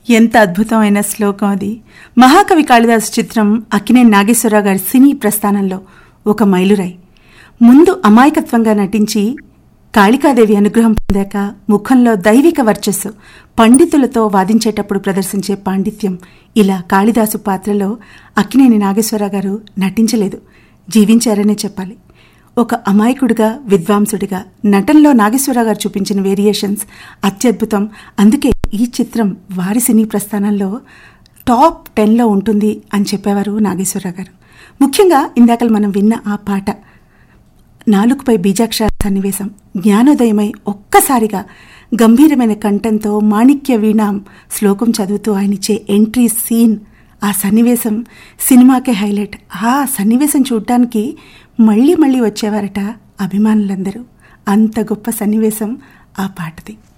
ఎంత అద్భుతమైన శ్లోకం అది మహాకవి కాళిదాసు చిత్రం అక్కినే నాగేశ్వరరావు గారి సినీ ప్రస్థానంలో ఒక మైలురాయి ముందు అమాయకత్వంగా నటించి కాళికాదేవి అనుగ్రహం పొందాక ముఖంలో దైవిక వర్చస్సు పండితులతో వాదించేటప్పుడు ప్రదర్శించే పాండిత్యం ఇలా కాళిదాసు పాత్రలో అక్కినేని నాగేశ్వరరావు గారు నటించలేదు జీవించారనే చెప్పాలి ఒక అమాయకుడిగా విద్వాంసుడిగా నటనలో నాగేశ్వరరావు గారు చూపించిన వేరియేషన్స్ అత్యద్భుతం అందుకే ఈ చిత్రం వారి సినీ ప్రస్థానంలో టాప్ టెన్లో ఉంటుంది అని చెప్పేవారు నాగేశ్వరరావు గారు ముఖ్యంగా ఇందాక మనం విన్న ఆ పాట నాలుగుపై బీజాక్షర సన్నివేశం జ్ఞానోదయమై ఒక్కసారిగా గంభీరమైన కంఠంతో మాణిక్య వీణాం శ్లోకం చదువుతూ ఆయన ఇచ్చే ఎంట్రీ సీన్ ఆ సన్నివేశం సినిమాకే హైలైట్ ఆ సన్నివేశం చూడటానికి మళ్ళీ మళ్ళీ వచ్చేవారట అభిమానులందరూ అంత గొప్ప సన్నివేశం ఆ పాటది